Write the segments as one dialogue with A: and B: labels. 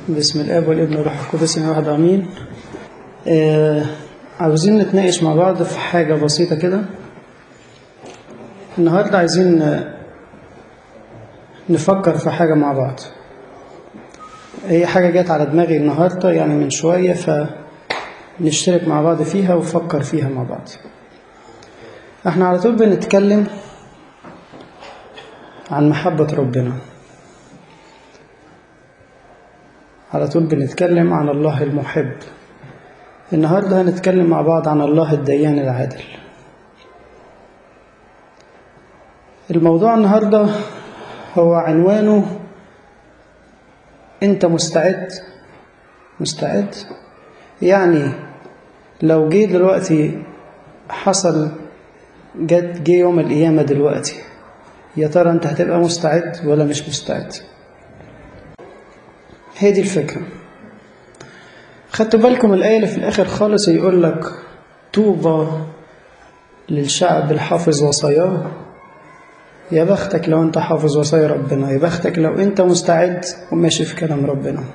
A: بسم الاب والابن والروح القدس واحد امين آه عاوزين نتناقش مع بعض في حاجة بسيطة كده النهاردة عايزين آه، نفكر في حاجة مع بعض هي حاجة جت على دماغي النهاردة يعني من شوية فنشترك مع بعض فيها ونفكر فيها مع بعض احنا على طول بنتكلم عن محبة ربنا على طول بنتكلم عن الله المحب النهاردة هنتكلم مع بعض عن الله الديان العادل الموضوع النهاردة هو عنوانه أنت مستعد مستعد يعني لو جه دلوقتي حصل جت جه يوم القيامة دلوقتي يا ترى أنت هتبقى مستعد ولا مش مستعد هي دي الفكرة خدتوا بالكم الآية اللي في الآخر خالص يقول لك طوبى للشعب الحافظ وصاياه يا بختك لو انت حافظ وصايا ربنا يا بختك لو انت مستعد وماشي في كلام ربنا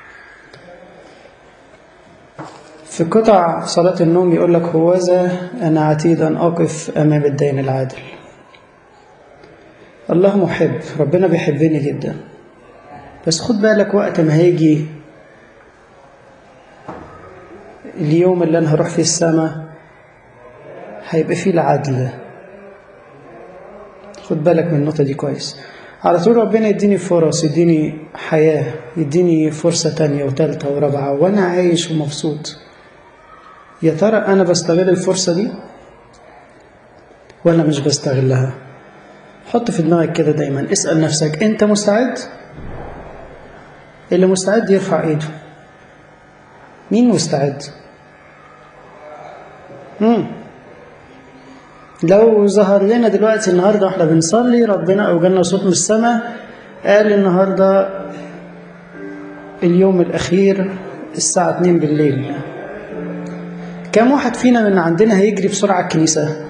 A: في قطع صلاة النوم يقول لك هوذا أنا عتيد أن أقف أمام الدين العادل الله محب ربنا بيحبني جدا بس خد بالك وقت ما هيجي اليوم اللي أنا هروح فيه السماء هيبقى فيه العدل خد بالك من النقطة دي كويس على طول ربنا يديني فرص يديني حياة يديني فرصة تانية وتالتة ورابعة وأنا عايش ومبسوط يا ترى أنا بستغل الفرصة دي ولا مش بستغلها حط في دماغك كده دايما اسأل نفسك أنت مستعد اللي مستعد يرفع ايده مين مستعد مم. لو ظهر لنا دلوقتي النهارده واحنا بنصلي ربنا او جالنا صوت من السماء قال النهارده اليوم الاخير الساعه 2 بالليل كم واحد فينا من عندنا هيجري بسرعه الكنيسه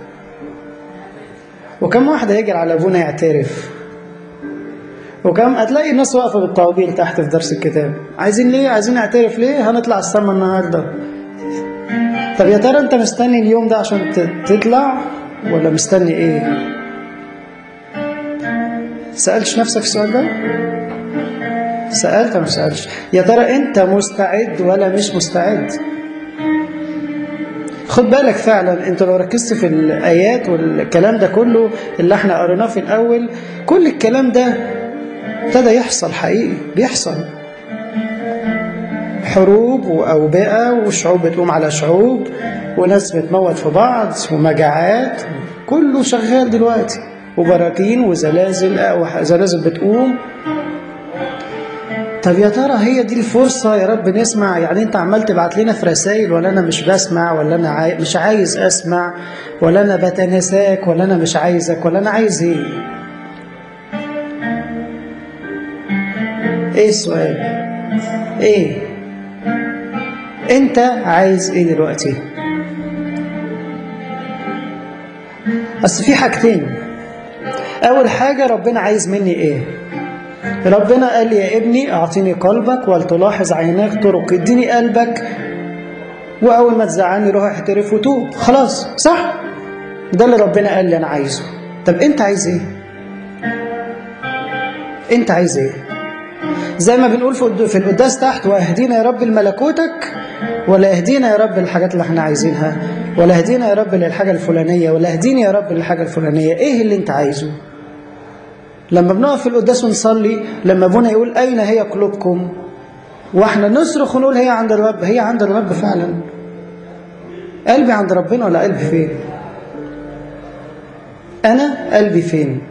A: وكم واحد هيجري على ابونا يعترف وكم هتلاقي الناس واقفه بالطوابير تحت في درس الكتاب عايزين ليه عايزين نعترف ليه هنطلع السما النهارده طب يا ترى انت مستني اليوم ده عشان ت- تطلع ولا مستني ايه سألتش نفسك السؤال ده سألت ولا ما سألتش يا ترى انت مستعد ولا مش مستعد خد بالك فعلا انت لو ركزت في الايات والكلام ده كله اللي احنا قريناه في الاول كل الكلام ده ابتدى يحصل حقيقي بيحصل حروب وأوبئة وشعوب بتقوم على شعوب وناس بتموت في بعض ومجاعات كله شغال دلوقتي وبراكين وزلازل وزلازل بتقوم طب يا ترى هي دي الفرصة يا رب نسمع يعني انت عمال تبعت لنا في رسائل ولا انا مش بسمع ولا انا عاي... مش عايز اسمع ولا انا بتناساك ولا انا مش عايزك ولا انا عايز ايه ايه السؤال ايه انت عايز ايه دلوقتي اصل في حاجتين اول حاجه ربنا عايز مني ايه ربنا قال لي يا ابني اعطيني قلبك ولتلاحظ عيناك طرق اديني قلبك واول ما تزعلني روح احترف وتوب خلاص صح ده اللي ربنا قال لي انا عايزه طب انت عايز ايه انت عايز ايه زي ما بنقول في الد- في القداس تحت واهدينا يا رب لملكوتك ولا اهدينا يا رب للحاجات اللي احنا عايزينها ولا اهدينا يا رب للحاجه الفلانيه ولا اهديني يا رب للحاجه الفلانيه ايه اللي انت عايزه لما بنقف في القداس ونصلي لما ابونا يقول اين هي قلوبكم واحنا نصرخ ونقول هي عند الرب هي عند الرب فعلا قلبي عند ربنا ولا قلبي فين انا قلبي فين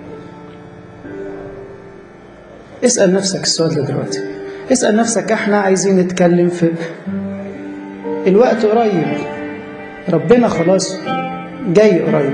A: اسأل نفسك السؤال ده دلوقتي اسأل نفسك احنا عايزين نتكلم في الوقت قريب ربنا خلاص جاي قريب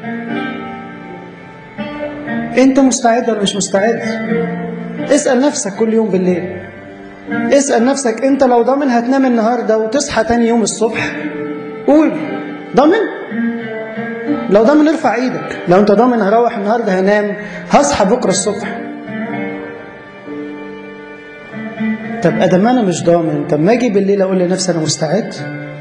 A: انت مستعد ولا مش مستعد اسأل نفسك كل يوم بالليل اسأل نفسك انت لو ضامن هتنام النهاردة وتصحى تاني يوم الصبح قول ضامن لو ضامن ارفع ايدك لو انت ضامن هروح النهارده هنام هصحى بكره الصبح طب ادم انا مش ضامن طب ما اجي بالليل اقول لنفسي انا مستعد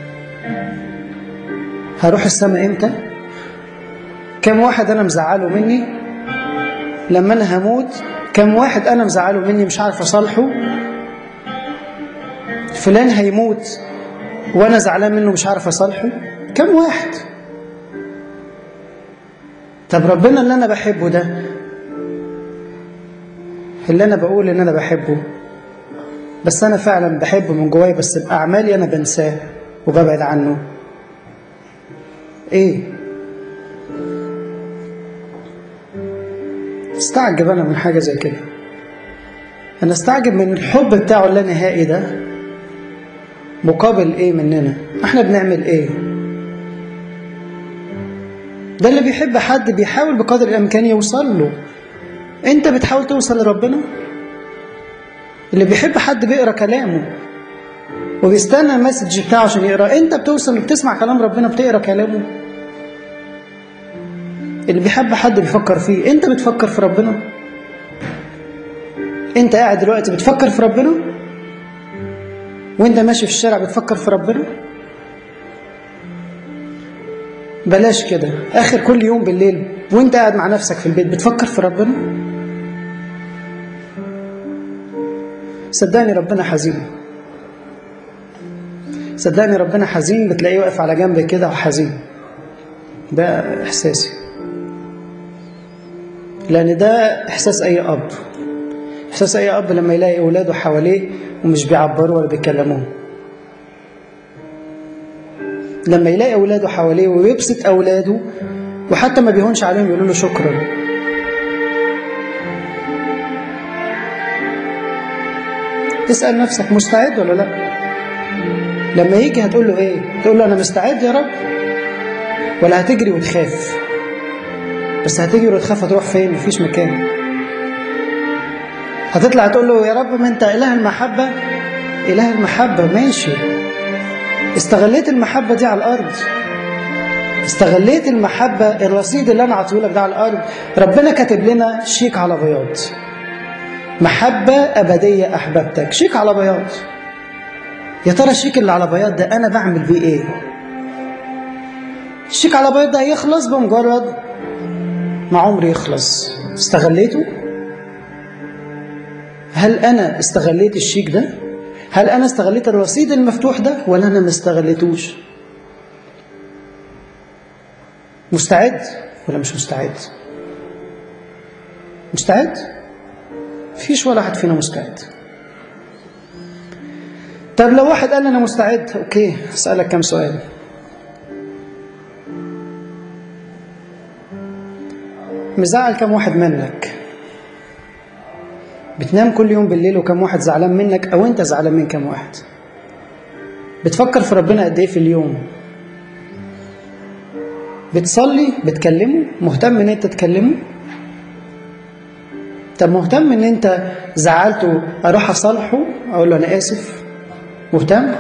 A: هروح السماء امتى كم واحد انا مزعله مني لما انا هموت كم واحد انا مزعله مني مش عارف اصالحه فلان هيموت وانا زعلان منه مش عارف اصالحه كم واحد طب ربنا اللي انا بحبه ده اللي انا بقول ان انا بحبه بس انا فعلا بحبه من جوايا بس باعمالي انا بنساه وببعد عنه ايه استعجب انا من حاجه زي كده انا استعجب من الحب بتاعه اللانهائي ده مقابل ايه مننا احنا بنعمل ايه ده اللي بيحب حد بيحاول بقدر الامكان يوصل له انت بتحاول توصل لربنا اللي بيحب حد بيقرا كلامه وبيستنى المسج بتاعه عشان يقرا انت بتوصل بتسمع كلام ربنا بتقرا كلامه اللي بيحب حد بيفكر فيه انت بتفكر في ربنا انت قاعد دلوقتي بتفكر في ربنا وانت ماشي في الشارع بتفكر في ربنا بلاش كده اخر كل يوم بالليل وانت قاعد مع نفسك في البيت بتفكر في ربنا صدقني ربنا حزين صدقني ربنا حزين بتلاقيه واقف على جنب كده وحزين ده احساسي لان ده احساس اي اب احساس اي اب لما يلاقي اولاده حواليه ومش بيعبروا ولا بيكلموه لما يلاقي اولاده حواليه ويبسط اولاده وحتى ما بيهونش عليهم يقولوا له شكرا تسأل نفسك مستعد ولا لا لما يجي هتقول له ايه تقول له انا مستعد يا رب ولا هتجري وتخاف بس هتجري وتخاف هتروح فين مفيش مكان هتطلع تقول له يا رب ما انت اله المحبة اله المحبة ماشي استغليت المحبة دي على الارض استغليت المحبة الرصيد اللي انا عطيهولك ده على الارض ربنا كاتب لنا شيك على بياض محبة أبدية أحببتك شيك على بياض يا ترى الشيك اللي على بياض ده أنا بعمل بيه إيه الشيك على بياض ده هيخلص بمجرد ما عمري يخلص استغليته هل أنا استغليت الشيك ده هل أنا استغليت الرصيد المفتوح ده ولا أنا ما استغليتوش مستعد ولا مش مستعد مستعد فيش ولا واحد فينا مستعد طب لو واحد قال انا مستعد اوكي اسالك كم سؤال مزعل كم واحد منك بتنام كل يوم بالليل وكم واحد زعلان منك او انت زعلان من كم واحد بتفكر في ربنا قد ايه في اليوم بتصلي بتكلمه مهتم ان انت تكلمه طب مهتم ان انت زعلته اروح اصالحه اقول له انا اسف مهتم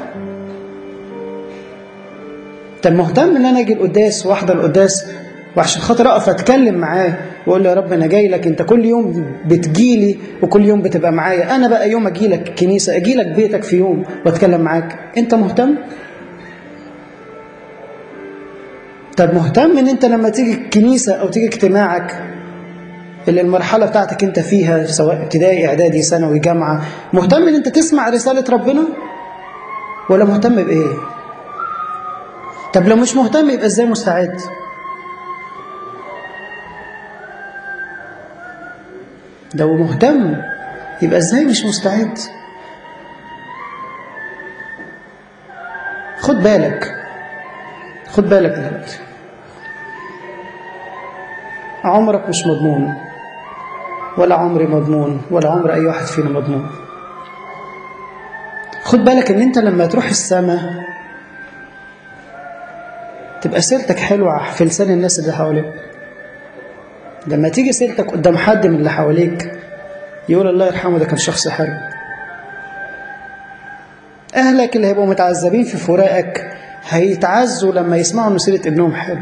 A: طب مهتم ان انا اجي القداس واحضر القداس وعشان خاطر اقف اتكلم معاه واقول له يا رب انا جاي لك انت كل يوم بتجيلي وكل يوم بتبقى معايا انا بقى يوم اجي لك الكنيسه اجي لك بيتك في يوم واتكلم معاك انت مهتم طب مهتم ان انت لما تيجي الكنيسه او تيجي اجتماعك اللي المرحله بتاعتك انت فيها سواء ابتدائي اعدادي ثانوي جامعه مهتم ان انت تسمع رساله ربنا ولا مهتم بايه طب لو مش مهتم يبقى ازاي مستعد لو مهتم يبقى ازاي مش مستعد خد بالك خد بالك دلوقتي عمرك مش مضمون ولا عمري مضمون ولا عمر اي واحد فينا مضمون خد بالك ان انت لما تروح السماء تبقى سيرتك حلوة في لسان الناس اللي حواليك لما تيجي سيرتك قدام حد من اللي حواليك يقول الله يرحمه ده كان شخص حلو أهلك اللي هيبقوا متعذبين في فراقك هيتعزوا لما يسمعوا ان سيرة ابنهم حلو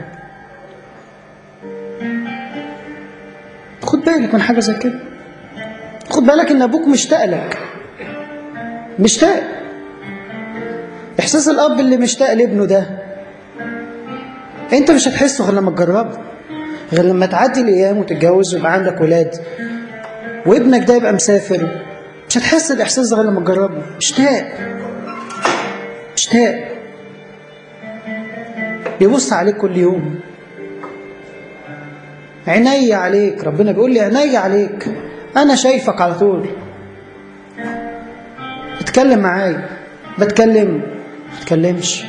A: خد بالك من حاجة زي كده خد بالك ان ابوك مشتاق لك مشتاق إحساس الأب اللي مشتاق لابنه ده أنت مش هتحسه غير لما تجربه غير لما تعدي الأيام وتتجوز ويبقى عندك ولاد وابنك ده يبقى مسافر مش هتحس الإحساس ده غير لما تجربه مشتاق مشتاق بيبص عليك كل يوم عيني عليك ربنا بيقول لي عيني عليك أنا شايفك على طول اتكلم معايا بتكلم ما تكلمش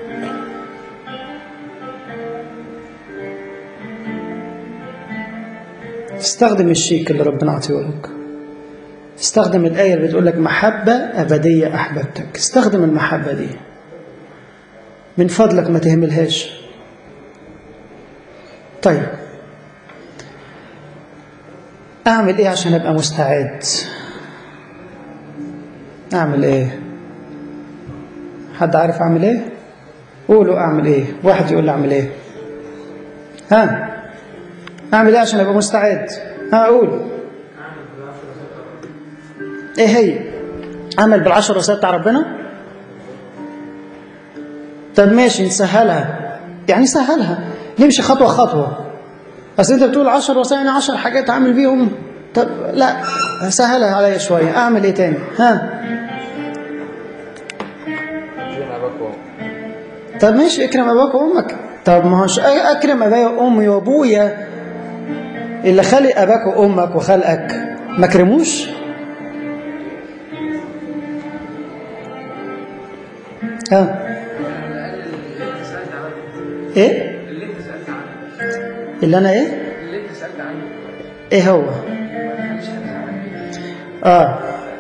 A: استخدم الشيك اللي ربنا عطيه استخدم الآية اللي بتقول لك محبة أبدية أحببتك استخدم المحبة دي من فضلك ما تهملهاش طيب أعمل إيه عشان أبقى مستعد أعمل إيه حد عارف أعمل إيه قولوا أعمل إيه واحد يقول لي أعمل إيه ها أعمل إيه عشان أبقى مستعد ها أقول إيه هي أعمل بالعشر وسائل بتاع ربنا طب ماشي نسهلها يعني سهلها نمشي خطوة خطوة أصل أنت بتقول 10 وسائل 10 حاجات أعمل بيهم طب لا سهلها عليا شوية أعمل إيه تاني ها طب ماشي اكرم أباك وأمك طب ما هوش أكرم أبايا وأمي وأبويا اللي خلق أباك وأمك وخلقك ما كرموش ها ايه اللي انا ايه
B: اللي انت سالت عنه
A: ايه هو
B: مش
A: اه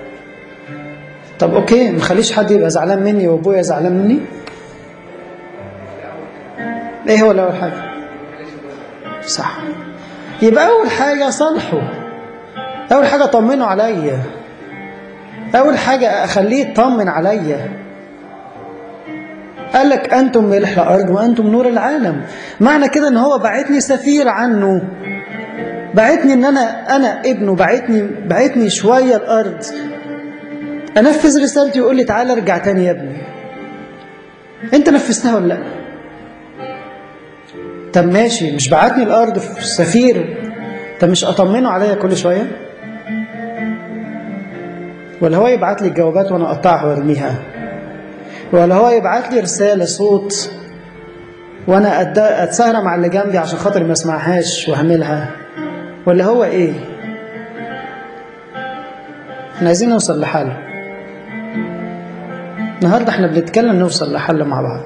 A: طب اوكي ما خليش حد يبقى زعلان مني وابويا زعلان مني ايه هو الاول حاجه صح يبقى اول حاجه صالحه اول حاجه طمنه عليا اول حاجه اخليه يطمن عليا قال لك انتم ملح الارض وانتم نور العالم معنى كده ان هو بعتني سفير عنه بعتني ان انا انا ابنه بعتني بعتني شويه الارض انفذ رسالتي ويقول لي تعالى ارجع تاني يا ابني انت نفذتها ولا لا طب ماشي مش بعتني الارض في سفير طب مش اطمنه عليا كل شويه ولا هو يبعت لي الجوابات وانا اقطعها وارميها ولا هو يبعت لي رساله صوت وانا أد- اتسهر مع اللي جنبي عشان خاطر ما اسمعهاش واهملها ولا هو ايه احنا عايزين نوصل لحل النهارده احنا بنتكلم نوصل لحل مع بعض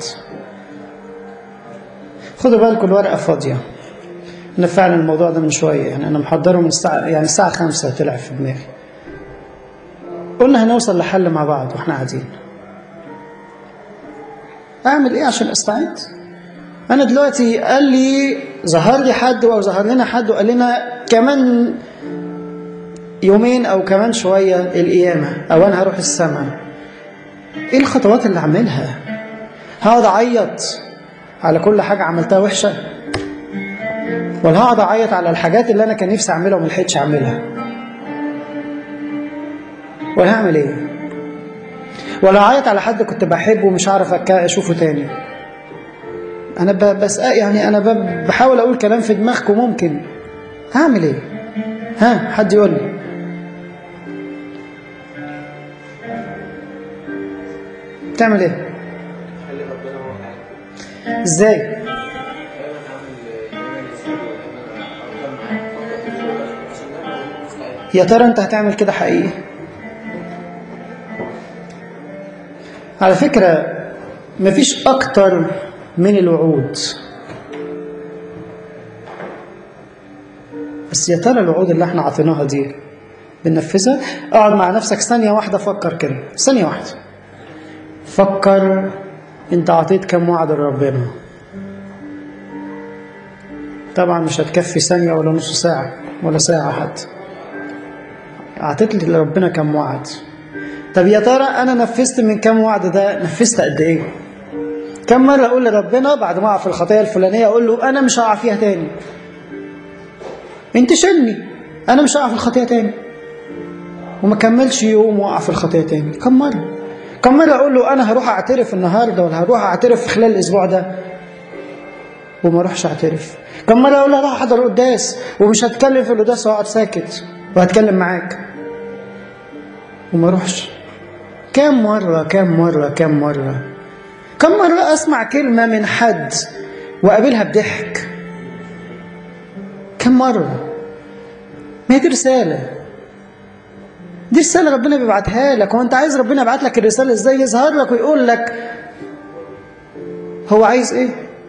A: خدوا بالكم الورقه فاضيه انا فعلا الموضوع ده من شويه يعني انا محضره من الساعه يعني الساعه خمسة طلع في دماغي قلنا هنوصل لحل مع بعض واحنا قاعدين اعمل ايه عشان استعد انا دلوقتي قال لي ظهر لي حد او ظهر لنا حد وقال لنا كمان يومين او كمان شويه القيامه او انا هروح السماء ايه الخطوات اللي اعملها هقعد اعيط على كل حاجه عملتها وحشه ولا هقعد اعيط على الحاجات اللي انا كان نفسي اعملها وما لحقتش اعملها ولا هعمل ايه ولا اعيط على حد كنت بحبه ومش عارف أك- اشوفه تاني انا ب- بس يعني انا ب- بحاول اقول كلام في دماغكم ممكن هعمل ايه ها حد يقول لي تعمل ايه
B: خلي ربنا هو حاجه
A: ازاي
B: دايما اعمل دايما يسأل ودايما افضل معاه فقط الفرصه عشان دايما اكون مستعد
A: يا ترى انت هتعمل كده حقيقي على فكرة مفيش أكتر من الوعود بس يا ترى الوعود اللي احنا عطيناها دي بننفذها اقعد مع نفسك ثانية واحدة فكر كده ثانية واحدة فكر انت عطيت كم وعد لربنا طبعا مش هتكفي ثانية ولا نص ساعة ولا ساعة حتى أعطيت لربنا كم وعد طب يا ترى أنا نفذت من كم وعد ده نفذت قد إيه كم مرة أقول لربنا بعد ما أقع في الخطية الفلانية أقول له أنا مش هقع فيها تاني أنت شلني أنا مش هقع في الخطية تاني وما كملش يوم وقع في الخطيه تاني كم مره كم مره اقول له انا هروح اعترف النهارده ولا هروح اعترف في خلال الاسبوع ده وما اروحش اعترف كم مره اقول له هروح احضر القداس ومش هتكلم في القداس واقعد ساكت وهتكلم معاك وما اروحش كم مره كم مره كم مره كم مره اسمع كلمه من حد واقابلها بضحك كم مره ما هي دي رساله دي رساله ربنا بيبعتها لك وانت عايز ربنا يبعت لك الرساله ازاي يظهر لك ويقول لك هو عايز ايه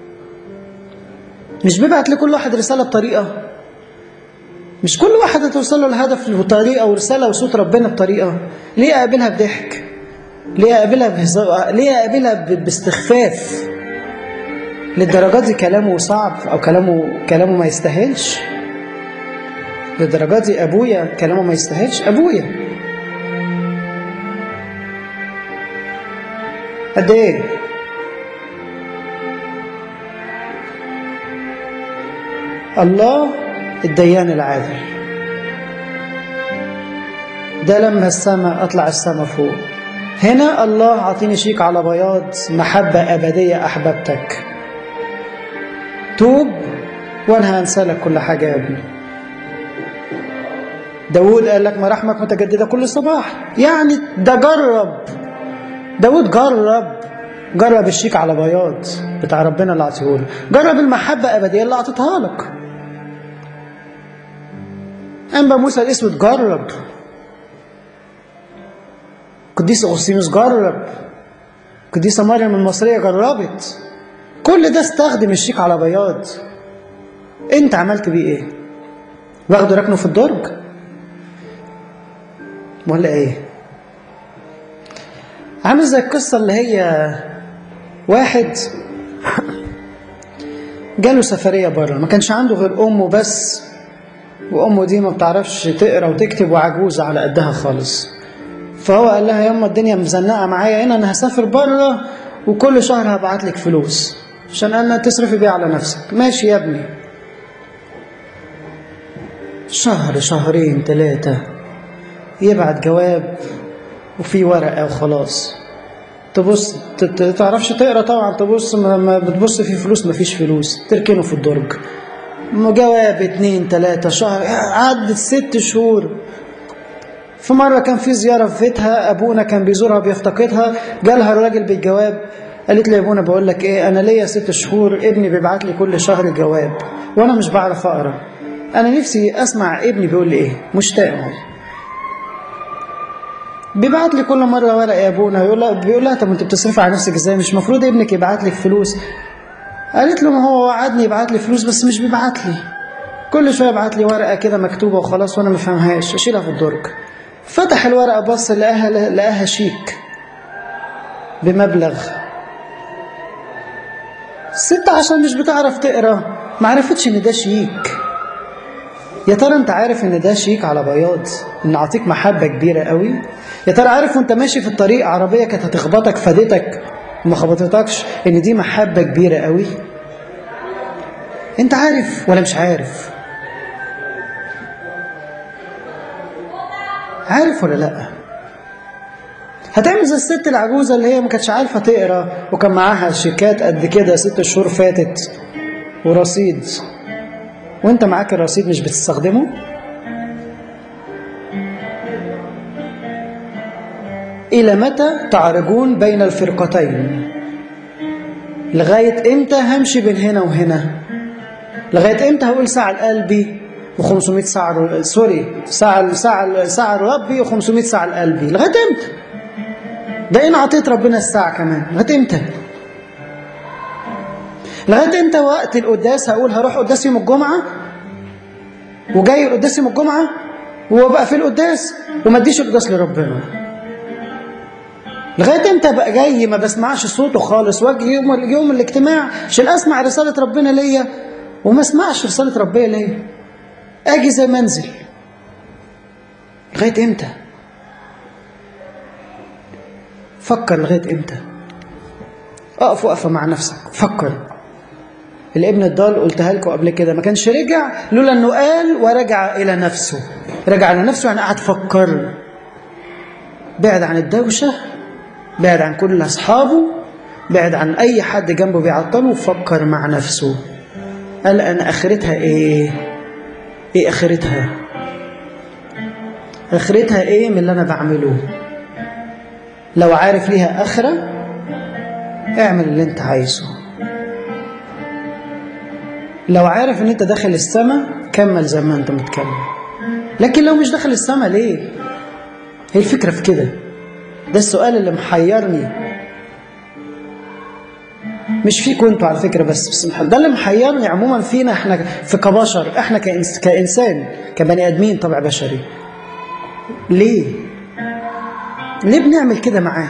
A: مش بيبعت لكل واحد رساله بطريقه مش كل واحد هتوصل له الهدف بطريقه ورساله وصوت ربنا بطريقه ليه اقابلها بضحك ليه اقابلها بهزار ليه اقابلها ب- باستخفاف للدرجات دي كلامه صعب او كلامه كلامه ما يستاهلش للدرجات دي ابويا كلامه ما يستاهلش ابويا قد ايه الله الديان العادل ده لما السماء اطلع السماء فوق هنا الله عطيني شيك على بياض محبة أبدية أحببتك توب وأنا هنسى لك كل حاجة يا ابني داود قال لك مراحمك متجددة كل صباح يعني ده جرب داود جرب جرب الشيك على بياض بتاع ربنا اللي عطيهوله جرب المحبة أبدية اللي أعطيتها لك أنبا موسى الأسود جرب قديس أغسطينوس جرب قديسة مريم المصرية جربت كل ده استخدم الشيك على بياض انت عملت بيه ايه واخده ركنه في الدرج ولا ايه عامل زي القصة اللي هي واحد جاله سفرية بره ما كانش عنده غير أمه بس وأمه دي ما بتعرفش تقرا وتكتب وعجوزة على قدها خالص فهو قال لها ياما الدنيا مزنقة معايا هنا أنا هسافر بره وكل شهر هبعت لك فلوس عشان أنا تصرفي بيها على نفسك ماشي يا ابني شهر شهرين ثلاثة يبعت جواب وفي ورقة وخلاص تبص ت- ت- تعرفش تقرا طبعا تبص ما ما بتبص في فلوس ما فيش فلوس تركنه في الدرج جواب اتنين تلاتة شهر عدت ست شهور في مرة كان في زيارة في بيتها أبونا كان بيزورها بيفتقدها جالها الراجل بالجواب قالت لي يا ابونا بقول لك ايه انا ليا ست شهور ابني بيبعت لي كل شهر جواب وانا مش بعرف اقرا انا نفسي اسمع ابني بيقول لي ايه مشتاق اهو بيبعت لي كل مره ورقه يا ابونا يقول لها بيقول لها طب انت بتصرفي على نفسك ازاي مش المفروض ابنك يبعت لك فلوس قالت له ما هو وعدني يبعت لي فلوس بس مش بيبعت لي كل شويه يبعت لي ورقه كده مكتوبه وخلاص وانا ما فهمهاش اشيلها في الدرج فتح الورقه بص لقاها لقاها شيك بمبلغ الست عشان مش بتعرف تقرا ما عرفتش ان ده شيك يا ترى انت عارف ان ده شيك على بياض ان اعطيك محبه كبيره قوي يا ترى عارف وانت ماشي في الطريق عربيه كانت هتخبطك فادتك وما خبطتكش ان دي محبه كبيره قوي انت عارف ولا مش عارف عارف ولا لا هتعمل زي الست العجوزه اللي هي ما كانتش عارفه تقرا وكان معاها شيكات قد كده ست شهور فاتت ورصيد وانت معاك الرصيد مش بتستخدمه الى متى تعرجون بين الفرقتين لغايه امتى همشي بين هنا وهنا لغايه امتى هقول ساعه لقلبي و500 ساعه سوري ساعه ساعه ساعه لربي و500 ساعه لقلبي لغايه امتى ده انا عطيت ربنا الساعه كمان لغايه امتى لغايه امتى وقت القداس هقول هروح قداس يوم الجمعه وجاي القداس يوم الجمعه وبقى في القداس وما اديش القداس لربنا لغايه امتى بقى جاي ما بسمعش صوته خالص واجي يوم يوم الاجتماع عشان اسمع رساله ربنا ليا وما اسمعش رساله ربنا ليا اجي زي ما انزل لغايه امتى فكر لغايه امتى اقف وقفه مع نفسك فكر الابن الضال قلتها لكم قبل كده ما كانش رجع لولا انه قال ورجع الى نفسه رجع الى نفسه يعني قعد فكر بعد عن الدوشة بعد عن كل أصحابه بعد عن أي حد جنبه بيعطله وفكر مع نفسه قال أنا آخرتها إيه إيه آخرتها آخرتها إيه من اللي أنا بعمله لو عارف ليها آخرة اعمل اللي أنت عايزه لو عارف ان انت داخل السماء كمل زي ما انت متكمل لكن لو مش داخل السماء ليه هي الفكرة في كده ده السؤال اللي محيرني مش فيكم انتوا على فكرة بس, بس ده اللي محيرني عموما فينا احنا في كبشر احنا كإنس كإنسان كبني آدمين طبع بشري ليه ليه بنعمل كده معاه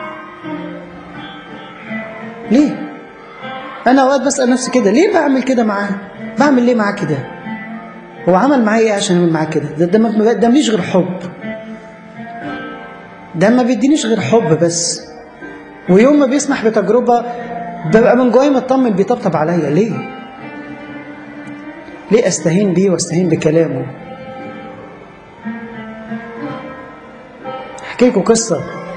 A: ليه انا اوقات بسال نفسي كده ليه بعمل كده معاه بعمل ليه معاه كده هو عمل معايا ايه عشان اعمل معاه كده ده ده ما بيدينيش غير حب ده ما بيدينيش غير حب بس ويوم ما بيسمح بتجربه ببقى من جوايا مطمن بيطبطب عليا ليه ليه استهين بيه واستهين بكلامه احكي لكم قصه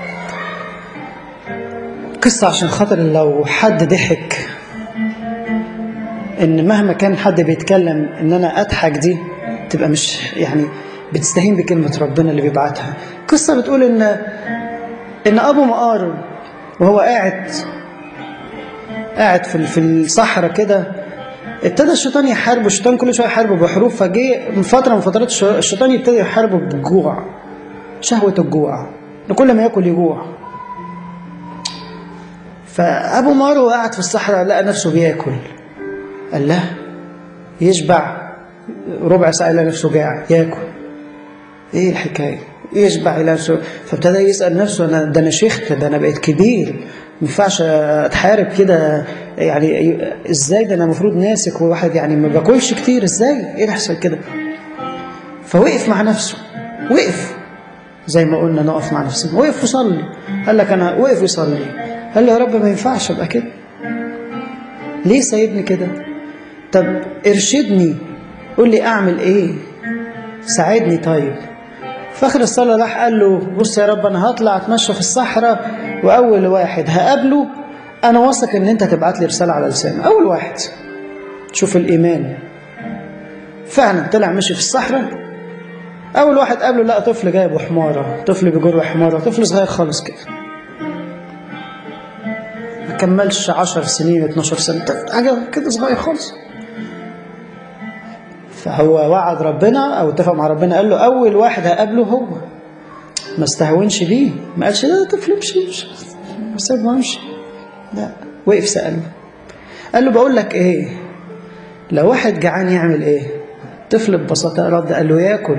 A: قصه عشان خاطر لو حد ضحك ان مهما كان حد بيتكلم ان انا اضحك دي تبقى مش يعني بتستهين بكلمه ربنا اللي بيبعتها قصه بتقول ان ان ابو مقار وهو قاعد قاعد في في الصحراء كده ابتدى الشيطان يحاربه الشيطان كل شويه يحاربه بحروف فجه من فتره من فترات الشيطان يبتدي يحاربه بالجوع شهوه الجوع كل ما ياكل يجوع فابو مار وهو قاعد في الصحراء لقى نفسه بياكل قال له يشبع ربع ساعة يلاقي نفسه جاع ياكل ايه الحكاية يشبع يلاقي نفسه فابتدى يسأل نفسه انا ده انا شيخت ده انا بقيت كبير ما ينفعش اتحارب كده يعني ازاي ده انا المفروض ناسك وواحد يعني ما باكلش كتير ازاي ايه اللي يحصل كده فوقف مع نفسه وقف زي ما قلنا نقف مع نفسنا وقف وصلي قال لك انا وقف يصلي قال له يا رب ما ينفعش ابقى كده ليه سايبني كده طب ارشدني قول لي اعمل ايه ساعدني طيب فاخر الصلاة راح قال له بص يا رب انا هطلع اتمشى في الصحراء واول واحد هقابله انا واثق ان انت تبعت لي رسالة على لساني اول واحد شوف الايمان فعلا طلع مشي في الصحراء اول واحد قابله لقى طفل جايب حمارة طفل بيجر حمارة طفل صغير خالص كده ما كملش 10 سنين 12 سنة حاجة كده صغير خالص فهو وعد ربنا او اتفق مع ربنا قال له اول واحد هقابله هو ما استهونش بيه ما قالش ده طفل مشي مش سيبه امشي لا وقف سأله قال له بقول لك ايه لو واحد جعان يعمل ايه طفل ببساطة رد قال له ياكل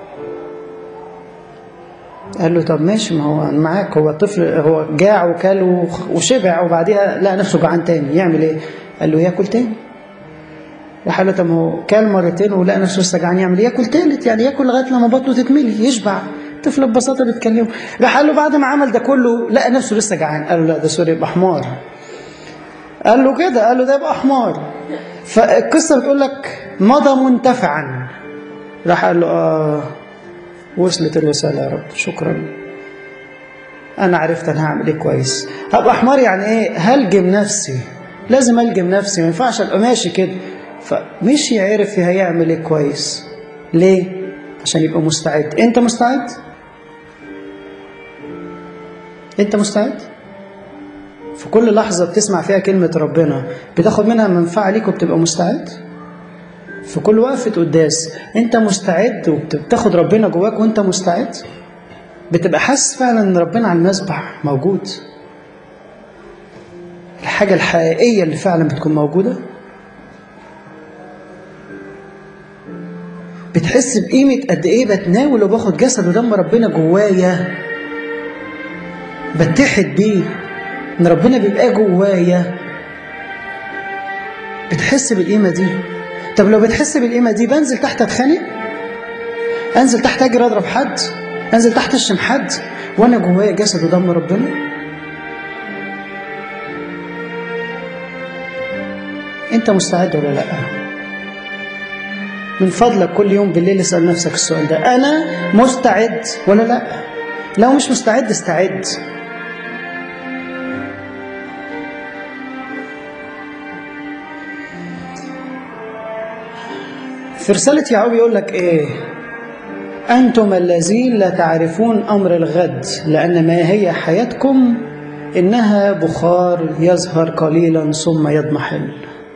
A: قال له طب ماشي ما هو معاك هو الطفل هو جاع وكل وشبع وبعديها لقى نفسه جعان تاني يعمل ايه قال له ياكل تاني راح قال له طب ما هو كل مرتين ولقى نفسه لسه جعان يعمل ايه ياكل تالت يعني ياكل لغايه لما بطنه تتملي يشبع طفل ببساطه بيتكلم راح قال له بعد ما عمل ده كله لقى نفسه لسه جعان قال له لا ده سوري يبقى حمار قال له كده قال له ده يبقى حمار فالقصه بتقول لك مضى منتفعا راح قال له اه وصلت الرساله يا رب شكرا انا عرفت انا هعمل ايه كويس هبقى حمار يعني ايه هلجم نفسي لازم الجم نفسي ما ينفعش ابقى ماشي كده فمشي عرف هيعمل ايه كويس ليه عشان يبقى مستعد انت مستعد انت مستعد في كل لحظة بتسمع فيها كلمة ربنا بتاخد منها منفعة ليك وبتبقى مستعد في كل وقفة قداس انت مستعد وبتاخد ربنا جواك وانت مستعد بتبقى حاسس فعلا ان ربنا على المسبح موجود الحاجة الحقيقية اللي فعلا بتكون موجودة بتحس بقيمة قد ايه بتناول وباخد جسد ودم ربنا جوايا بتحد بيه ان ربنا بيبقى جوايا بتحس بالقيمة دي طب لو بتحس بالقيمة دي بنزل تحت اتخانق انزل تحت اجري اضرب حد انزل تحت اشتم حد وانا جوايا جسد ودم ربنا انت مستعد ولا لا من فضلك كل يوم بالليل اسال نفسك السؤال ده انا مستعد ولا لا لو مش مستعد استعد في رسالة يعقوب يقول لك ايه أنتم الذين لا تعرفون أمر الغد لأن ما هي حياتكم إنها بخار يظهر قليلا ثم يضمحل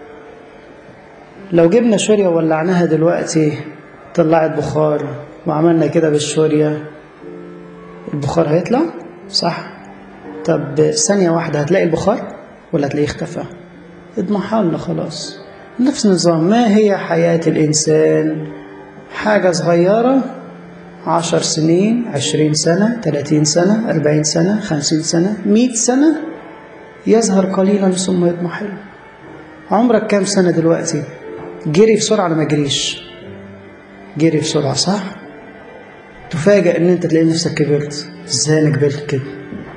A: لو جبنا شورية وولعناها دلوقتي طلعت بخار وعملنا كده بالشورية البخار هيطلع صح طب ثانية واحدة هتلاقي البخار ولا هتلاقيه اختفى اضمحلنا خلاص نفس النظام ما هي حياة الإنسان حاجة صغيرة عشر سنين عشرين سنة ثلاثين سنة أربعين سنة خمسين سنة مئة سنة يظهر قليلا ثم يضمحل عمرك كام سنة دلوقتي جري بسرعة ما جريش جري بسرعة صح تفاجأ ان انت تلاقي نفسك كبرت ازاي انا كبرت كده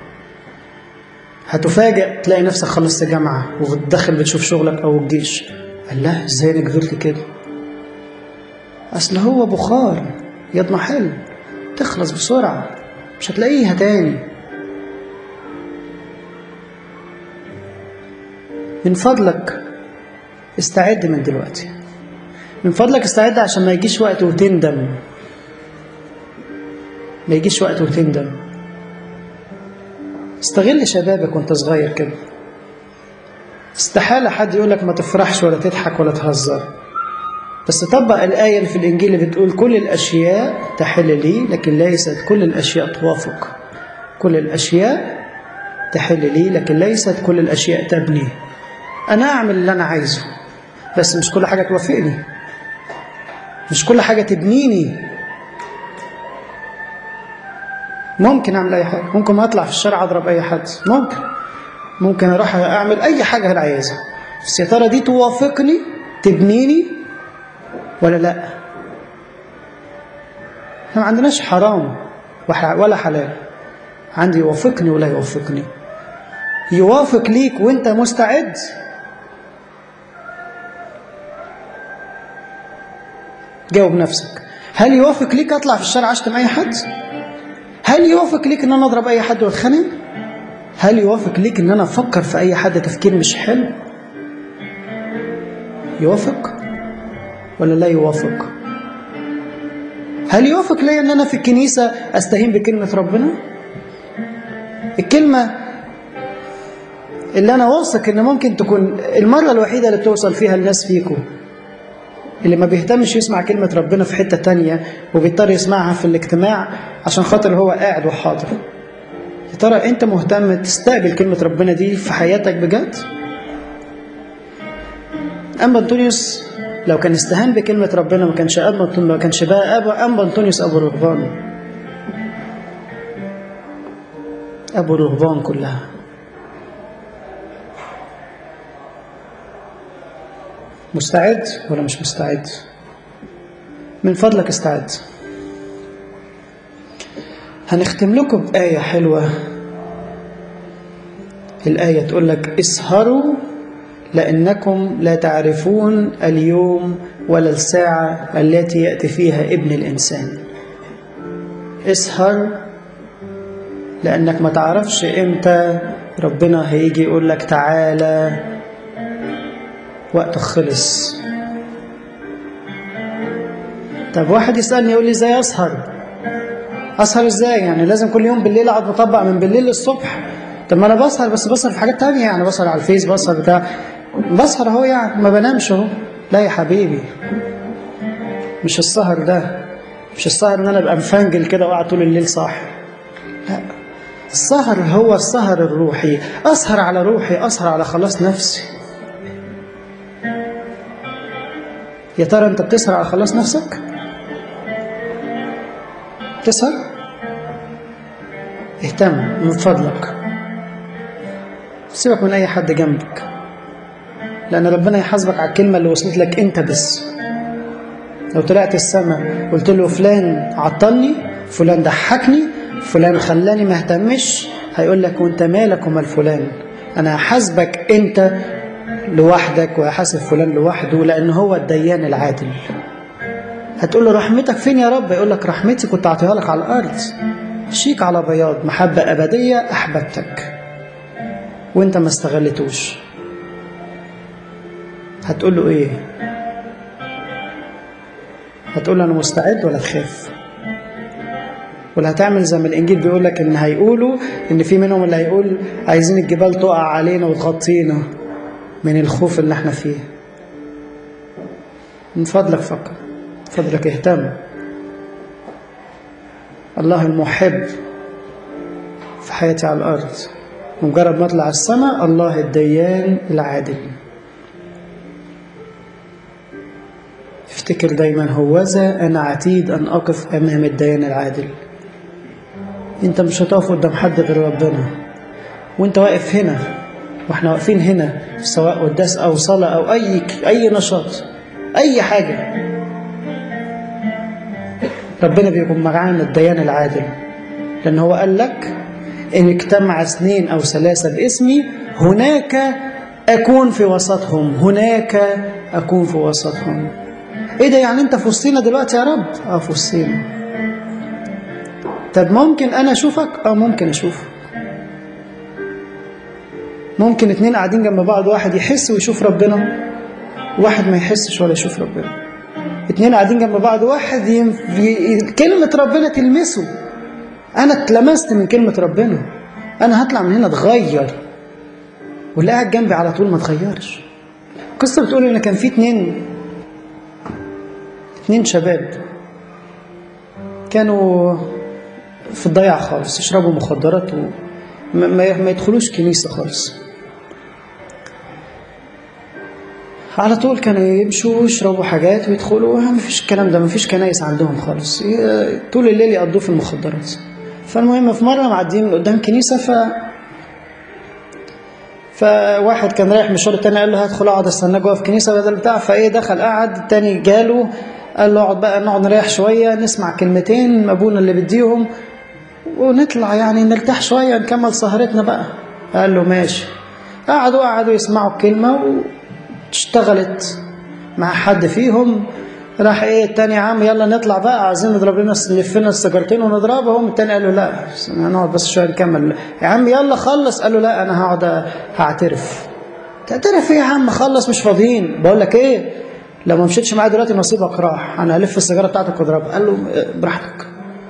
A: هتفاجأ تلاقي نفسك خلصت جامعة وتدخل بتشوف شغلك او الجيش الله ازاي انا كبرت كده اصل هو بخار يضمحل تخلص بسرعة مش هتلاقيها تاني من فضلك استعد من دلوقتي من فضلك استعد عشان ما يجيش وقت وتندم ما يجيش وقت وتندم استغل شبابك وانت صغير كده استحالة حد يقولك ما تفرحش ولا تضحك ولا تهزر بس طبق الآية اللي في الإنجيل اللي بتقول كل الأشياء تحل لي لكن ليست كل الأشياء توافق كل الأشياء تحل لي لكن ليست كل الأشياء تبني أنا أعمل اللي أنا عايزه بس مش كل حاجة توافقني مش كل حاجة تبنيني ممكن أعمل أي حاجة ممكن ما أطلع في الشارع أضرب أي حد ممكن ممكن أروح أعمل أي حاجة أنا عايزها بس يا ترى دي توافقني تبنيني ولا لا احنا ما عندناش حرام ولا حلال عندي يوافقني ولا يوافقني يوافق ليك وانت مستعد جاوب نفسك هل يوافق ليك اطلع في الشارع اشتم اي حد هل يوافق ليك ان انا اضرب اي حد واتخانق هل يوافق ليك ان انا افكر في اي حد تفكير مش حلو يوافق ولا لا يوافق هل يوافق لي ان انا في الكنيسة استهين بكلمة ربنا الكلمة اللي انا واثق ان ممكن تكون المرة الوحيدة اللي بتوصل فيها الناس فيكم اللي ما بيهتمش يسمع كلمة ربنا في حتة تانية وبيضطر يسمعها في الاجتماع عشان خاطر هو قاعد وحاضر يا ترى انت مهتم تستقبل كلمة ربنا دي في حياتك بجد أما أنطونيوس لو كان استهان بكلمة ربنا ما كانش أب ما كانش بقى أبو أنبا أنطونيوس أبو الرهبان أبو الرهبان كلها مستعد ولا مش مستعد من فضلك استعد هنختم لكم بآية حلوة الآية تقول لك اسهروا لأنكم لا تعرفون اليوم ولا الساعة التي يأتي فيها ابن الإنسان اسهر لأنك ما تعرفش إمتى ربنا هيجي يقول لك تعالى وقته خلص طب واحد يسألني يقول لي ازاي أسهر أسهر ازاي يعني لازم كل يوم بالليل أقعد مطبق من بالليل للصبح طب ما أنا بسهر بس بسهر في حاجات تانية يعني بسهر على الفيس بسهر بتاع بسهر اهو يعني ما بنامش اهو لا يا حبيبي مش السهر ده مش السهر ان انا ابقى مفنجل كده واقعد طول الليل صاحي لا السهر هو السهر الروحي اسهر على روحي اسهر على خلاص نفسي يا ترى انت بتسهر على خلاص نفسك تسهر اهتم من فضلك سيبك من اي حد جنبك لأن ربنا يحاسبك على الكلمة اللي وصلت لك أنت بس لو طلعت السماء قلت له فلان عطلني فلان ضحكني فلان خلاني ما اهتمش هيقول لك وانت مالك ومال فلان انا هحاسبك انت لوحدك وهحاسب فلان لوحده لان هو الديان العادل هتقول له رحمتك فين يا رب يقول لك رحمتي كنت اعطيها لك على الارض شيك على بياض محبة أبدية أحببتك وانت ما استغلتوش هتقول له ايه هتقول له انا مستعد ولا تخاف ولا هتعمل زي ما الانجيل بيقول لك ان هيقولوا ان في منهم اللي هيقول عايزين الجبال تقع علينا وتغطينا من الخوف اللي احنا فيه من فضلك فكر فضلك اهتم الله المحب في حياتي على الارض مجرد ما اطلع السماء الله الديان العادل افتكر دايما هوذا انا عتيد ان اقف امام الديان العادل انت مش هتقف قدام حد غير ربنا وانت واقف هنا واحنا واقفين هنا سواء قداس او صلاه او اي اي نشاط اي حاجه ربنا بيكون معانا الديان العادل لان هو قال لك ان اجتمع اثنين او ثلاثه باسمي هناك اكون في وسطهم هناك اكون في وسطهم ايه ده يعني انت في وسطينا دلوقتي يا رب اه في وسطينا طب ممكن انا اشوفك اه ممكن اشوفك ممكن اتنين قاعدين جنب بعض واحد يحس ويشوف ربنا واحد ما يحسش ولا يشوف ربنا اتنين قاعدين جنب بعض واحد ي... ي... كلمة ربنا تلمسه انا اتلمست من كلمة ربنا انا هطلع من هنا اتغير واللي قاعد جنبي على طول ما اتغيرش القصة بتقول ان كان في اتنين اتنين شباب كانوا في الضياع خالص يشربوا مخدرات وما ما يدخلوش كنيسة خالص على طول كانوا يمشوا ويشربوا حاجات ويدخلوا ما فيش الكلام ده ما فيش كنايس عندهم خالص طول الليل يقضوه في المخدرات فالمهم في مرة معديين من قدام كنيسة ف فواحد كان رايح مشوار التاني قال له هدخل اقعد استنى جوه في الكنيسة بدل بتاع فايه دخل قعد التاني جاله قال له اقعد بقى نقعد نريح شوية نسمع كلمتين ابونا اللي بديهم ونطلع يعني نرتاح شوية نكمل سهرتنا بقى قال له ماشي قعدوا قعدوا يسمعوا الكلمة واشتغلت مع حد فيهم راح ايه التاني يا عم يلا نطلع بقى عايزين نضرب لنا نلف لنا السيجارتين ونضربهم التاني قال له لا هنقعد بس شويه نكمل يا عم يلا خلص قال له لا انا هقعد هعترف تعترف ايه يا عم خلص مش فاضيين بقول لك ايه لو ما مشيتش معايا دلوقتي نصيبك راح انا هلف السيجاره بتاعتك واضربها قال له براحتك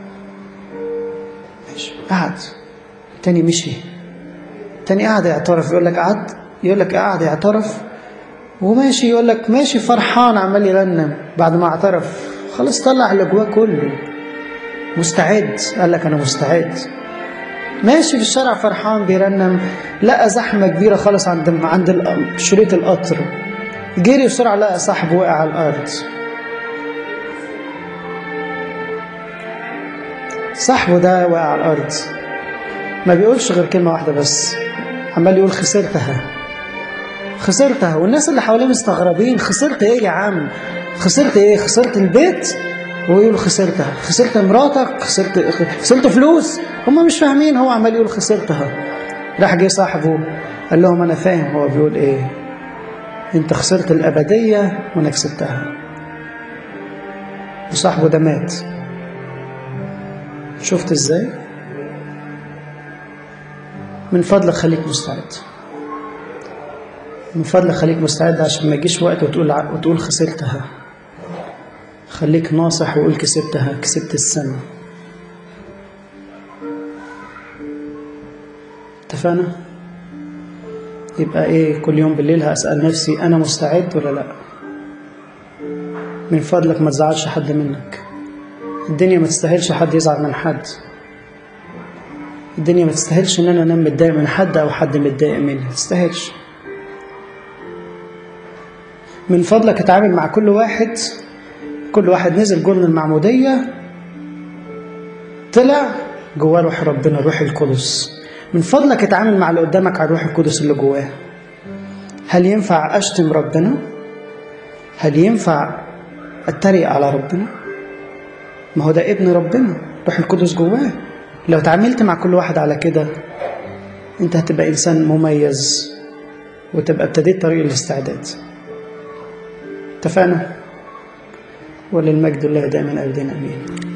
A: ماشي قعد التاني مشي التاني قعد يعترف يقول لك قعد يقول لك قعد يعترف وماشي يقول لك ماشي فرحان عمال يرنم بعد ما اعترف خلاص طلع اللي جواه كله مستعد قال لك انا مستعد ماشي في الشارع فرحان بيرنم لقى زحمه كبيره خالص عند عند شريط القطر جري بسرعه لقى صاحبه وقع على الارض صاحبه ده وقع على الارض ما بيقولش غير كلمه واحده بس عمال يقول خسرتها خسرتها والناس اللي حواليه مستغربين خسرت ايه يا عم خسرت ايه خسرت البيت ويقول خسرتها خسرت مراتك خسرت خسرت فلوس هم مش فاهمين هو عمال يقول خسرتها راح جه صاحبه قال لهم انا فاهم هو بيقول ايه انت خسرت الابديه وانا كسبتها وصاحبه ده مات شفت ازاي من فضلك خليك مستعد من فضلك خليك مستعد عشان ما يجيش وقت وتقول وتقول خسرتها خليك ناصح وقول كسبتها كسبت السنة اتفقنا يبقى ايه كل يوم بالليل هسأل نفسي انا مستعد ولا لا من فضلك ما تزعلش حد منك الدنيا ما تستاهلش حد يزعل من حد الدنيا ما تستاهلش ان انا انام متضايق من حد او حد متضايق مني ما تستاهلش من فضلك اتعامل مع كل واحد كل واحد نزل جوه من المعمودية طلع جواه روح ربنا روح القدس من فضلك اتعامل مع اللي قدامك على الروح القدس اللي جواه هل ينفع أشتم ربنا؟ هل ينفع أتريق على ربنا؟ ما هو ده ابن ربنا روح القدس جواه لو تعاملت مع كل واحد على كده انت هتبقى إنسان مميز وتبقى ابتديت طريق الاستعداد اتفقنا وللمجد الله دائما أبدا أمين